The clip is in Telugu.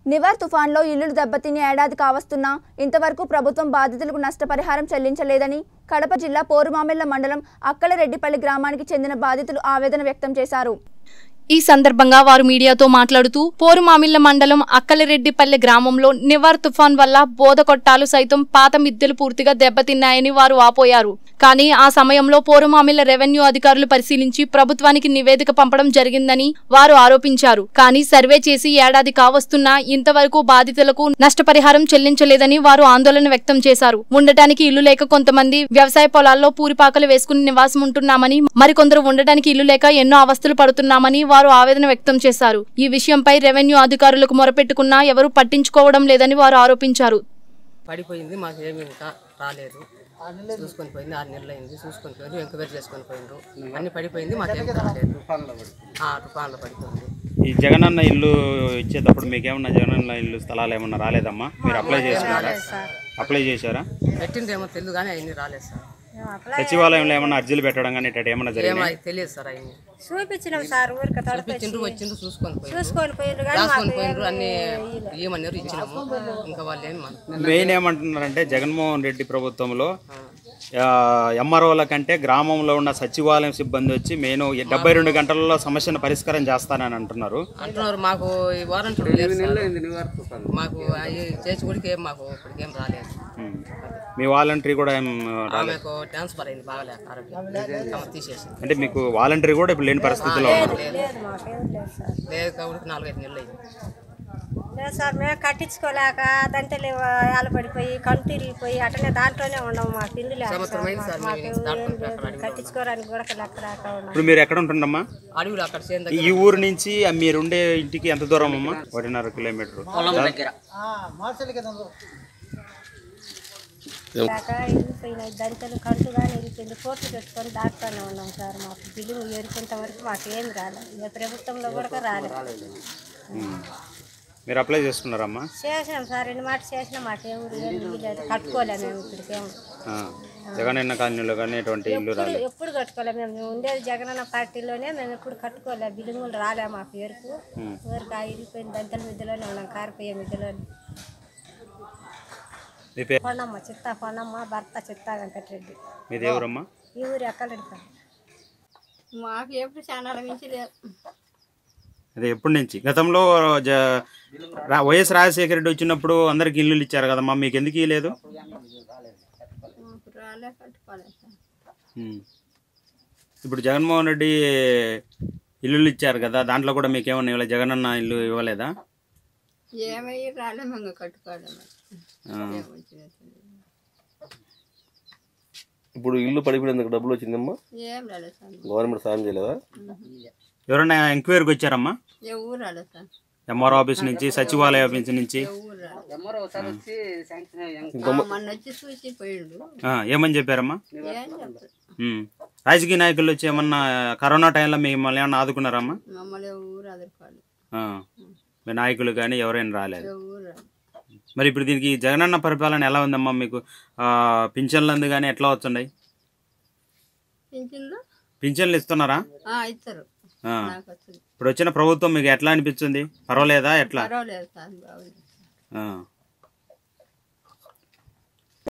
నివార్ తుఫాన్లో ఇల్లులు దెబ్బతిని ఏడాది కావస్తున్నా ఇంతవరకు ప్రభుత్వం బాధితులకు నష్టపరిహారం చెల్లించలేదని కడప జిల్లా పోరుమామిళ్ల మండలం అక్కలరెడ్డిపల్లి గ్రామానికి చెందిన బాధితులు ఆవేదన వ్యక్తం చేశారు ఈ సందర్భంగా వారు మీడియాతో మాట్లాడుతూ పోరుమామిళ్ల మండలం అక్కలరెడ్డిపల్లె గ్రామంలో నివార్ తుఫాన్ వల్ల బోధకొట్టాలు సైతం పాత మిద్దెలు పూర్తిగా దెబ్బతిన్నాయని వారు వాపోయారు కానీ ఆ సమయంలో పోరుమామిళ్ల రెవెన్యూ అధికారులు పరిశీలించి ప్రభుత్వానికి నివేదిక పంపడం జరిగిందని వారు ఆరోపించారు కానీ సర్వే చేసి ఏడాది కావస్తున్నా ఇంతవరకు బాధితులకు నష్టపరిహారం చెల్లించలేదని వారు ఆందోళన వ్యక్తం చేశారు ఉండటానికి ఇల్లు లేక కొంతమంది వ్యవసాయ పొలాల్లో పూరిపాకలు వేసుకుని నివాసం ఉంటున్నామని మరికొందరు ఉండటానికి ఇల్లు లేక ఎన్నో అవస్థలు పడుతున్నామని వారు ఆవేదన వ్యక్తం చేశారు ఈ విషయంపై రెవెన్యూ అధికారులకు మొరపెట్టుకున్నా ఎవరూ పట్టించుకోవడం లేదని వారు ఆరోపించారు పడిపోయింది మాకు ఏమి ఇంకా రాలేదు చూసుకొని పోయింది ఆరు నెలలు అయింది చూసుకొని పోయింది ఎంక్వైరీ చేసుకొని పోయిండ్రు అన్ని పడిపోయింది మాకు ఏమి రాలేదు ఆ, తుఫాన్లో పడిపోయింది ఈ జగనన్న ఇల్లు ఇచ్చేటప్పుడు మీకేమన్నా జగనన్న ఇల్లు స్థలాలు ఏమన్నా రాలేదమ్మా మీరు అప్లై చేసినారా అప్లై చేశారా పెట్టిండ్రేమో తెలియదు కానీ అవన్నీ రాలేదు సార్ సచివాలయంలో ఏమన్నా అర్జీలు పెట్టడం కానీ ఇట్లా ఏమన్నా ఏమో జరిగింది అది తెలియదు సార్ అవన్నీ చూపించినాం సార్ ఊరికి తడప చూపించిండ్రు వచ్చిండ్రు చూసుకొని పోయిండ్రు చూసుకొని పోయిండ్రు కానీ రాసుకొని పోయిండ్రు అన్ని ఏమన్నారు ఇచ్చినాము ఇంకా వాళ్ళు ఏమి మన మెయిన్ ఏమంటున్నారంటే జగన్మోహన్ రెడ్డి ప్రభుత్వంలో ఎంఆర్ఓల కంటే గ్రామంలో ఉన్న సచివాలయం సిబ్బంది వచ్చి మెయిన్ డెబ్బై రెండు గంటలలో సమస్యను పరిష్కారం చేస్తానని అంటున్నారు అంటున్నారు మాకు ఈ వారంటీ లేదు సార్. మాకు అవి చేసి కూడా ఏం మాకు ఇప్పటికి ఏం రాలేదు ఉమ్. మీ వాలంటరీ కూడా ఏం రాలేదు ఆమెకు ట్రాన్స్ఫర్ అయింది బాగాలేదు ఆరోగ్యం ఆమె తీసేసింది అంటే మీకు వాలంటరీ కూడా ఇప్పుడు లేని పరిస్థితిలో ఉన్నారు లేదు మాకేం లేదు సార్ లేదు కాబట్టి నాలుగైదు నెలలు అయింది లేదు సార్ మేము కట్టించుకోలేక దంతలు పడిపోయి కంటు ఇరిగిపోయి అటనే దాంట్లోనే ఉండము మాకు ఇల్లు లేదు సార్. సంవత్సరమైంది సార్ మాకు మేము దాటుకుంటూ ఏం అక్కడ లేదు. కట్టించుకోవడానికి కూడా లెక్క రాక ఉన్నాం ఇప్పుడు మీరు ఎక్కడ ఉంటుండమ్మా అడవిలో అక్కడ చేను దగ్గర ఈ ఊరు నుంచి ఆ మీరుండే ఇంటికి ఎంత దూరం అమ్మా ఒకటిన్నర కిలోమీటర్ లేక ఇరిగిపోయినాయి దంతలు కంటు కానీ ఇరిగిపోయింది కోట్లు పెట్టుకొని దాంట్లోనే ఉన్నాం సార్ మాకు బిల్లు ఏరుకునేంత వరకు మాకు ఏం రాలేదు ఏ ప్రభుత్వంలో కూడా రాలేదు మీరు అప్లై చేసుకున్నారమ్మా చేసినాం సార్ రెండు మాట చేసినా మాకేం ఏం లేదు కట్టుకోలేము మేము ఇప్పటికేం ఆ. జగనన్న కాలనీలో కానీ ఎటువంటి ఇల్లు ఎప్పుడు రాలేదు ఎప్పుడు కట్టుకోలేము మేము మేము ఉండేది జగనన్న పార్టీలోనే మేము ఎప్పుడు కట్టుకోలేము బిల్లులు రాలే మా పేరుకు ఊరికి ఆ ఇరిగిపోయిన దంతల మిద్దెలోనే ఉన్నాం కారిపోయే మిద్దెలోనే మీ పేరు కొండమ్మ చిత్త కొండమ్మ భర్త చిత్తా వెంకటరెడ్డి మీది ఎవరమ్మా ఈ ఊరు ఎక్కడికి మాకు ఎప్పుడు చాలా మించి లేదు అదే ఎప్పటి నుంచి గతంలో జ రా- వైఎస్ రాజశేఖర రెడ్డి వచ్చినప్పుడు అందరికి ఇల్లులు ఇచ్చారు కదమ్మా మీకు ఎందుకు ఇవ్వలేదు రాలే కట్టుకోలేదు సార్ ఉమ్. ఇప్పుడు జగన్మోహన్ రెడ్డి ఇల్లులు ఇచ్చారు కదా దాంట్లో కూడా మీకు ఏమన్నా ఇవ్వలేదు జగనన్న ఇల్లు ఇవ్వలేదా ఏమయ్యి రాలే మేము కట్టుకోలేము ఆ. ఇప్పుడు ఇల్లు పడిపోయినందుకు డబ్బులు వచ్చిందమ్మా ఏం రాలేదు సార్ గవర్నమెంట్ సాయం చేయలేదా ఎవరైనా ఎంక్వైరీకి వచ్చారమ్మా ఏ ఊరు రాలేదు సార్ ఎంఆర్ఓ ఆఫీస్ నుంచి సచివాలయ ఆఫీస్ నుంచి ఊరు రాలేదు ఇంకా మొన్న వచ్చి చూసి పోయిండు ఆ, ఏమని చెప్పారమ్మా ఏం చెప్తారు ఉమ్. రాజకీయ నాయకులు వచ్చి ఏమన్నా కరోనా టైంలో మిమ్మల్ని ఏమన్నా ఆదుకున్నారమ్మా మమ్మల్ని ఊరు అదరుకోవాలి ఆ. మీ నాయకులు కానీ ఎవరైనా రాలేదు ఊరు రాలేదు మరి ఇప్పుడు దీనికి జగనన్న పరిపాలన ఎలా ఉందమ్మా మీకు ఆ, పింఛన్లు అందు కానీ ఎట్లా వస్తున్నాయి పింఛన్లు పింఛన్లు ఇస్తున్నారా ఆ, ఇస్తారు ఆ. నాకు వచ్చింది ఇప్పుడు వచ్చిన ప్రభుత్వం మీకు ఎట్లా అనిపిస్తుంది పర్వాలేదా ఎట్లా పర్వాలేదు సార్ బాగుంది ఆ.